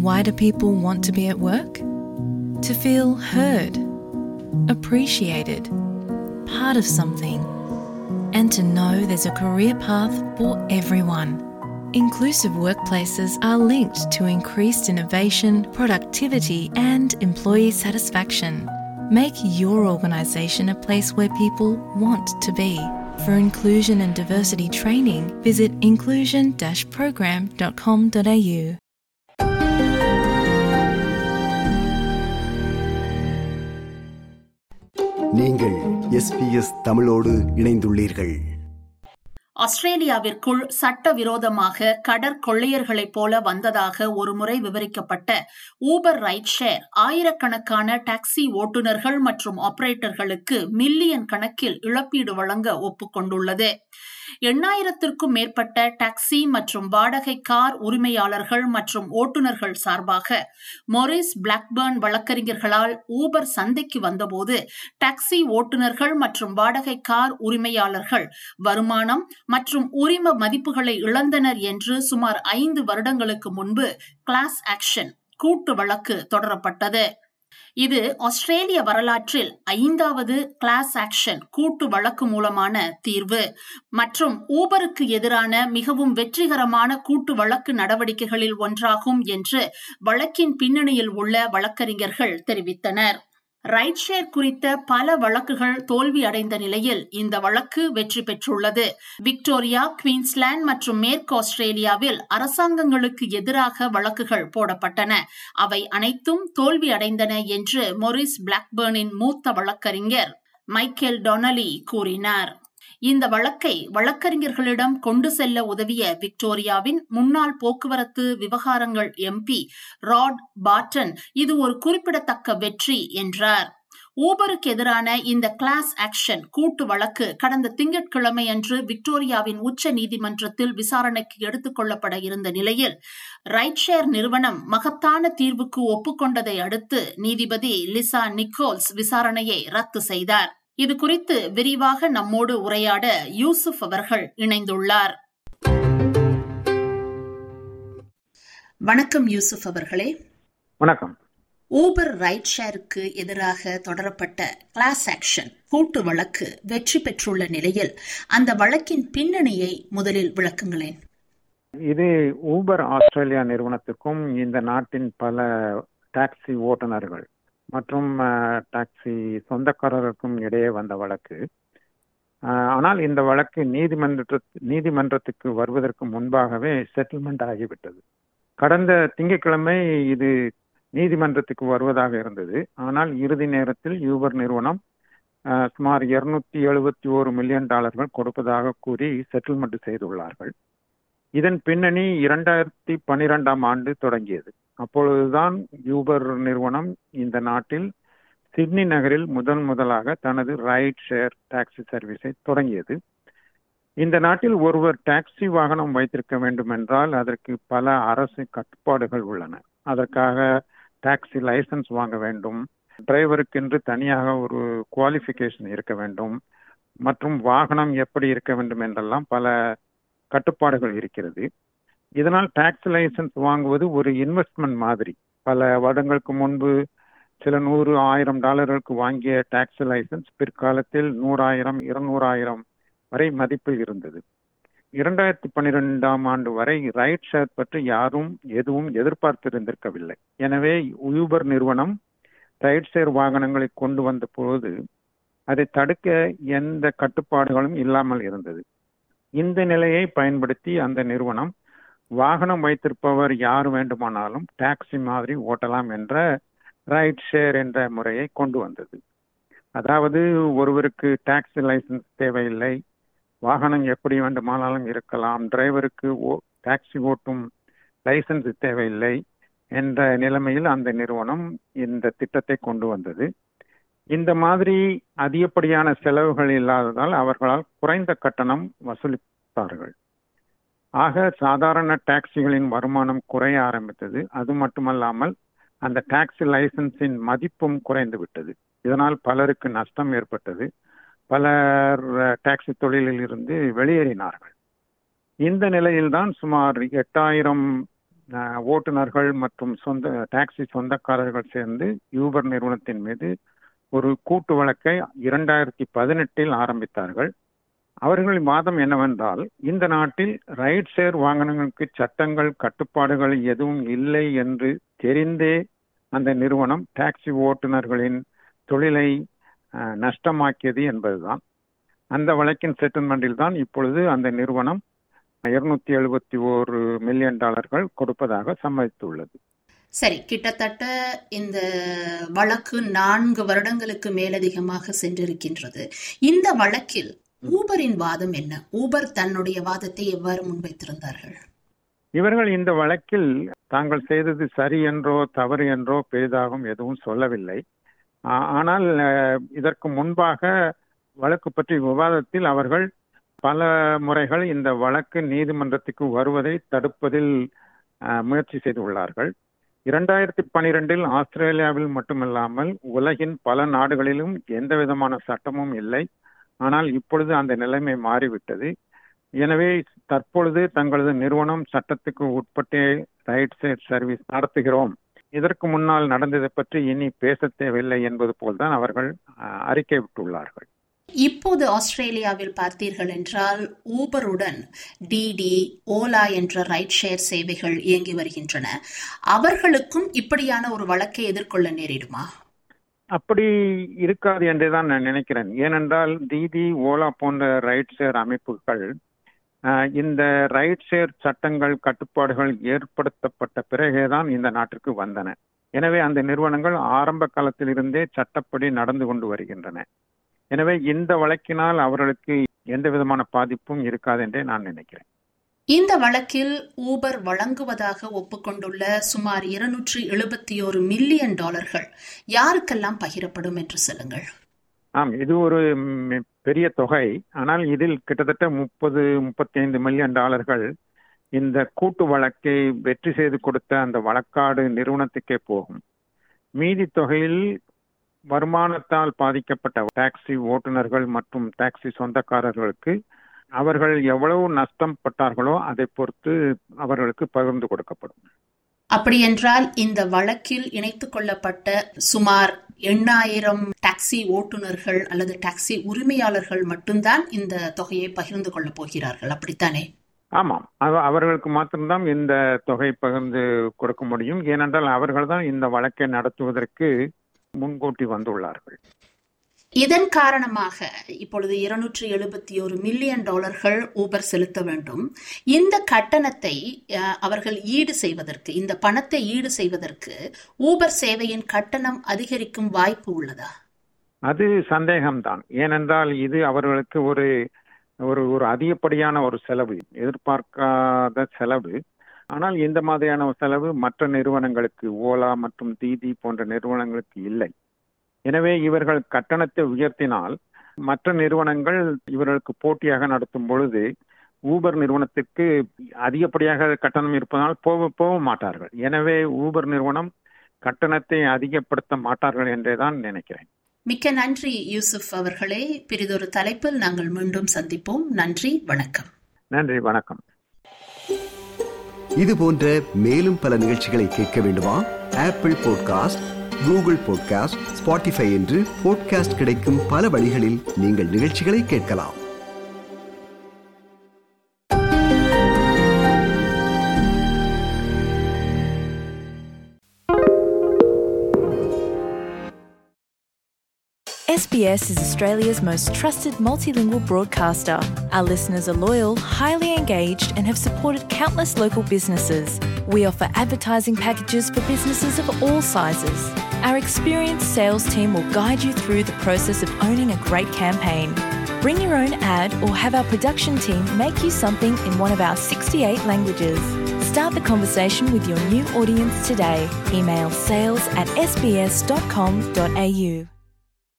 Why do people want to be at work? To feel heard, appreciated, part of something, and to know there's a career path for everyone. Inclusive workplaces are linked to increased innovation, productivity, and employee satisfaction. Make your organisation a place where people want to be. For inclusion and diversity training, visit inclusion program.com.au. நீங்கள் SBS தமிழோடு இணைந்துள்ளீர்கள் ஆஸ்திரேலியாவிற்குள் சட்டவிரோதமாக கடற்கொள்ளையர்களைப் போல வந்ததாக ஒருமுறை விவரிக்கப்பட்ட Uber ride share ஆயிரக்கணக்கான taxi ஓட்டுநர்கள் மற்றும் ஆபரேட்டர்களுக்கு மில்லியன் கணக்கில் இழப்பீடு வழங்க ஒப்புக்கொண்டுள்ளது எண்ணாயிரத்திற்கும் மேற்பட்ட டாக்ஸி மற்றும் வாடகை கார் உரிமையாளர்கள் மற்றும் ஓட்டுநர்கள் சார்பாக மொரிஸ் பிளாக்பர்ன் வழக்கறிஞர்களால் ஊபர் சந்தைக்கு வந்தபோது டாக்ஸி ஓட்டுநர்கள் மற்றும் வாடகை கார் உரிமையாளர்கள் வருமானம் மற்றும் உரிம மதிப்புகளை இழந்தனர் என்று சுமார் ஐந்து வருடங்களுக்கு முன்பு கிளாஸ் ஆக்ஷன் கூட்டு வழக்கு தொடரப்பட்டது இது ஆஸ்திரேலிய வரலாற்றில் ஐந்தாவது கிளாஸ் ஆக்ஷன் கூட்டு வழக்கு மூலமான தீர்வு மற்றும் ஊபருக்கு எதிரான மிகவும் வெற்றிகரமான கூட்டு வழக்கு நடவடிக்கைகளில் ஒன்றாகும் என்று வழக்கின் பின்னணியில் உள்ள வழக்கறிஞர்கள் தெரிவித்தனர் ரைட் ஷேர் குறித்த பல வழக்குகள் தோல்வி அடைந்த நிலையில் இந்த வழக்கு வெற்றி பெற்றுள்ளது விக்டோரியா குவீன்ஸ்லாந்து மற்றும் மேற்கு ஆஸ்திரேலியாவில் அரசாங்கங்களுக்கு எதிராக வழக்குகள் போடப்பட்டன அவை அனைத்தும் தோல்வி அடைந்தன என்று மொரிஸ் பிளாக்பர்னின் மூத்த வழக்கறிஞர் மைக்கேல் டொனலி கூறினார் இந்த வழக்கை வழக்கறிஞர்களிடம் கொண்டு செல்ல உதவிய விக்டோரியாவின் முன்னாள் போக்குவரத்து விவகாரங்கள் எம்பி ராட் பாட்டன் இது ஒரு குறிப்பிடத்தக்க வெற்றி என்றார் ஊபருக்கு எதிரான இந்த கிளாஸ் ஆக்ஷன் கூட்டு வழக்கு கடந்த திங்கட்கிழமை அன்று விக்டோரியாவின் உச்ச நீதிமன்றத்தில் விசாரணைக்கு எடுத்துக் கொள்ளப்பட இருந்த நிலையில் ரைட் ஷேர் நிறுவனம் மகத்தான தீர்வுக்கு ஒப்புக்கொண்டதை அடுத்து நீதிபதி லிசா நிக்கோல்ஸ் விசாரணையை ரத்து செய்தார் இது குறித்து விரிவாக நம்மோடு உரையாட யூசுப் அவர்கள் இணைந்துள்ளார் வணக்கம் யூசுப் அவர்களே வணக்கம் ஊபர் ரைட் ஷேருக்கு எதிராக தொடரப்பட்ட கிளாஸ் ஆக்ஷன் கூட்டு வழக்கு வெற்றி பெற்றுள்ள நிலையில் அந்த வழக்கின் பின்னணியை முதலில் விளக்குங்களேன் இது ஊபர் ஆஸ்திரேலியா நிறுவனத்துக்கும் இந்த நாட்டின் பல டாக்ஸி ஓட்டுநர்கள் மற்றும் டாக்ஸி சொந்தக்காரருக்கும் இடையே வந்த வழக்கு ஆனால் இந்த வழக்கு நீதிமன்ற நீதிமன்றத்துக்கு வருவதற்கு முன்பாகவே செட்டில்மெண்ட் ஆகிவிட்டது கடந்த திங்கட்கிழமை இது நீதிமன்றத்துக்கு வருவதாக இருந்தது ஆனால் இறுதி நேரத்தில் யூபர் நிறுவனம் சுமார் இருநூத்தி எழுபத்தி ஓரு மில்லியன் டாலர்கள் கொடுப்பதாக கூறி செட்டில்மெண்ட் செய்துள்ளார்கள் இதன் பின்னணி இரண்டாயிரத்தி பன்னிரெண்டாம் ஆண்டு தொடங்கியது அப்பொழுதுதான் யூபர் நிறுவனம் இந்த நாட்டில் சிட்னி நகரில் முதன் முதலாக தனது ரைட் ஷேர் டாக்ஸி சர்வீஸை தொடங்கியது இந்த நாட்டில் ஒருவர் டாக்ஸி வாகனம் வைத்திருக்க வேண்டும் என்றால் அதற்கு பல அரசு கட்டுப்பாடுகள் உள்ளன அதற்காக டாக்ஸி லைசன்ஸ் வாங்க வேண்டும் டிரைவருக்கென்று தனியாக ஒரு குவாலிஃபிகேஷன் இருக்க வேண்டும் மற்றும் வாகனம் எப்படி இருக்க வேண்டும் என்றெல்லாம் பல கட்டுப்பாடுகள் இருக்கிறது இதனால் டாக்ஸி லைசன்ஸ் வாங்குவது ஒரு இன்வெஸ்ட்மெண்ட் மாதிரி பல வருடங்களுக்கு முன்பு சில நூறு ஆயிரம் டாலர்களுக்கு வாங்கிய டாக்ஸி லைசன்ஸ் பிற்காலத்தில் நூறாயிரம் இருநூறாயிரம் வரை மதிப்பில் இருந்தது இரண்டாயிரத்தி பன்னிரெண்டாம் ஆண்டு வரை ரைட் ஷேர் பற்றி யாரும் எதுவும் எதிர்பார்த்திருந்திருக்கவில்லை எனவே யூபர் நிறுவனம் ரைட் ஷேர் வாகனங்களை கொண்டு வந்த பொழுது அதை தடுக்க எந்த கட்டுப்பாடுகளும் இல்லாமல் இருந்தது இந்த நிலையை பயன்படுத்தி அந்த நிறுவனம் வாகனம் வைத்திருப்பவர் யார் வேண்டுமானாலும் டாக்ஸி மாதிரி ஓட்டலாம் என்ற ரைட் ஷேர் என்ற முறையை கொண்டு வந்தது அதாவது ஒருவருக்கு டாக்ஸி லைசன்ஸ் தேவையில்லை வாகனம் எப்படி வேண்டுமானாலும் இருக்கலாம் டிரைவருக்கு ஓ டாக்ஸி ஓட்டும் லைசன்ஸ் தேவையில்லை என்ற நிலைமையில் அந்த நிறுவனம் இந்த திட்டத்தை கொண்டு வந்தது இந்த மாதிரி அதிகப்படியான செலவுகள் இல்லாததால் அவர்களால் குறைந்த கட்டணம் வசூலித்தார்கள் ஆக சாதாரண டாக்ஸிகளின் வருமானம் குறைய ஆரம்பித்தது அது மட்டுமல்லாமல் அந்த டாக்ஸி லைசன்ஸின் மதிப்பும் குறைந்து விட்டது இதனால் பலருக்கு நஷ்டம் ஏற்பட்டது பலர் டாக்ஸி தொழிலில் இருந்து வெளியேறினார்கள் இந்த நிலையில்தான் சுமார் எட்டாயிரம் அஹ், ஓட்டுநர்கள் மற்றும் சொந்த டாக்ஸி சொந்தக்காரர்கள் சேர்ந்து யூபர் நிறுவனத்தின் மீது ஒரு கூட்டு வழக்கை இரண்டாயிரத்தி பதினெட்டில் ஆரம்பித்தார்கள் அவர்களின் வாதம் என்னவென்றால் இந்த நாட்டில் ரைட் ஷேர் வாகனங்களுக்கு சட்டங்கள் கட்டுப்பாடுகள் எதுவும் இல்லை என்று தெரிந்தே அந்த நிறுவனம் டாக்ஸி ஓட்டுநர்களின் தொழிலை அஹ், நஷ்டமாக்கியது என்பதுதான் அந்த வழக்கின் செட்டில்மெண்டில் தான் இப்பொழுது அந்த நிறுவனம் இருநூத்தி எழுபத்தி ஓரு மில்லியன் டாலர்கள் கொடுப்பதாக சம்மதித்துள்ளது சரி கிட்டத்தட்ட இந்த வழக்கு நான்கு வருடங்களுக்கு மேலதிகமாக சென்றிருக்கின்றது இந்த வழக்கில் ஊபரின் வாதம் என்ன ஊபர் தன்னுடைய வாதத்தை எவ்வாறு முன்வைத்திருந்தார்கள் இவர்கள் இந்த வழக்கில் தாங்கள் செய்தது சரி என்றோ தவறு என்றோ பெரிதாகவும் எதுவும் சொல்லவில்லை ஆ- ஆனால் அஹ், இதற்கு முன்பாக வழக்கு பற்றிய விவாதத்தில் அவர்கள் பல முறைகள் இந்த வழக்கு நீதிமன்றத்துக்கு வருவதை தடுப்பதில் அஹ், முயற்சி செய்துள்ளார்கள் இரண்டாயிரத்தி பனிரெண்டில் ஆஸ்திரேலியாவில் மட்டுமல்லாமல் உலகின் பல நாடுகளிலும் எந்த விதமான சட்டமும் இல்லை ஆனால் இப்பொழுது அந்த நிலைமை மாறிவிட்டது எனவே தற்பொழுது தங்களது நிறுவனம் சட்டத்துக்கு உட்பட்டே ரைட் சைட் சர்வீஸ் நடத்துகிறோம் இதற்கு முன்னால் நடந்ததை பற்றி இனி பேச தேவையில்லை என்பது போல்தான் அவர்கள் அஹ், அறிக்கை விட்டுள்ளார்கள் இப்போது ஆஸ்திரேலியாவில் பார்த்தீர்கள் என்றால் ஊபருடன் டிடி ஓலா என்ற ரைட் ஷேர் சேவைகள் இயங்கி வருகின்றன அவர்களுக்கும் இப்படியான ஒரு வழக்கை எதிர்கொள்ள நேரிடுமா அப்படி இருக்காது என்றே தான் நான் நினைக்கிறேன் ஏனென்றால் தீதி ஓலா போன்ற ரைட் ஷேர் அமைப்புகள் அஹ், இந்த ரைட் ஷேர் சட்டங்கள் கட்டுப்பாடுகள் ஏற்படுத்தப்பட்ட பிறகேதான் இந்த நாட்டிற்கு வந்தன எனவே அந்த நிறுவனங்கள் ஆரம்ப காலத்திலிருந்தே சட்டப்படி நடந்து கொண்டு வருகின்றன எனவே இந்த வழக்கினால் அவர்களுக்கு எந்த விதமான பாதிப்பும் இருக்காது என்றே நான் நினைக்கிறேன் இந்த வழக்கில் ஊபர் வழங்குவதாக ஒப்புக்கொண்டுள்ள சுமார் இருநூற்றி எழுபத்தி ஒரு மில்லியன் டாலர்கள் யாருக்கெல்லாம் பகிரப்படும் என்று சொல்லுங்கள் ஆம் இது ஒரு ம், பெரிய தொகை ஆனால் இதில் கிட்டத்தட்ட முப்பது முப்பத்தி ஐந்து மில்லியன் டாலர்கள் இந்த கூட்டு வழக்கை வெற்றி செய்து கொடுத்த அந்த வழக்காடு நிறுவனத்துக்கே போகும் மீதி தொகையில் வருமானத்தால் பாதிக்கப்பட்ட டாக்ஸி ஓட்டுநர்கள் மற்றும் டாக்ஸி சொந்தக்காரர்களுக்கு அவர்கள் எவ்வளவு நஷ்டம் பட்டார்களோ அதை பொறுத்து அவர்களுக்கு பகிர்ந்து கொடுக்கப்படும் அப்படியென்றால் இந்த வழக்கில் இணைத்துக் கொள்ளப்பட்ட சுமார் எண்ணாயிரம் டாக்ஸி ஓட்டுநர்கள் அல்லது டாக்ஸி உரிமையாளர்கள் மட்டும்தான் இந்த தொகையை பகிர்ந்து கொள்ளப் போகிறார்கள் அப்படித்தானே ஆமாம் அவ- அவர்களுக்கு மாத்திரம்தான் இந்த தொகை பகிர்ந்து கொடுக்க முடியும் ஏனென்றால் அவர்கள்தான் இந்த வழக்கை நடத்துவதற்கு முன்கூட்டி வந்துள்ளார்கள் இதன் காரணமாக இப்பொழுது இருநூற்றி எழுபத்தி ஒரு மில்லியன் டாலர்கள் ஊபர் செலுத்த வேண்டும் இந்த கட்டணத்தை அஹ், அவர்கள் ஈடு செய்வதற்கு இந்த பணத்தை ஈடு செய்வதற்கு ஊபர் சேவையின் கட்டணம் அதிகரிக்கும் வாய்ப்பு உள்ளதா அது சந்தேகம்தான் ஏனென்றால் இது அவர்களுக்கு ஒரு ஒரு ஒரு அதிகப்படியான ஒரு செலவு எதிர்பார்க்காத செலவு ஆனால் இந்த மாதிரியான ஒரு செலவு மற்ற நிறுவனங்களுக்கு ஓலா மற்றும் தீதி போன்ற நிறுவனங்களுக்கு இல்லை எனவே இவர்கள் கட்டணத்தை உயர்த்தினால் மற்ற நிறுவனங்கள் இவர்களுக்கு போட்டியாக நடத்தும் பொழுது ஊபர் நிறுவனத்திற்கு அதிகப்படியாக கட்டணம் இருப்பதால் போக போக மாட்டார்கள் எனவே ஊபர் நிறுவனம் கட்டணத்தை அதிகப்படுத்த மாட்டார்கள் என்றே தான் நினைக்கிறேன் மிக்க நன்றி யூசுப் அவர்களே பிரிதொரு தலைப்பில் நாங்கள் மீண்டும் சந்திப்போம் நன்றி வணக்கம் நன்றி வணக்கம் இது போன்ற மேலும் பல நிகழ்ச்சிகளை கேட்க வேண்டுமா Apple podcast Google podcast Spotify என்று பாட்காஸ்ட் கிடைக்கும் பல வழிகளில் நீங்கள் நிகழ்ச்சிகளை கேட்கலாம் SBS is Australia's most trusted multilingual broadcaster. Our listeners are loyal, highly engaged, and have supported countless local businesses. We offer advertising packages for businesses of all sizes. Our experienced sales team will guide you through the process of owning a great campaign. Bring your own ad or have our production team make you something in one of our 68 languages. Start the conversation with your new audience today. Email sales at sbs.com.au.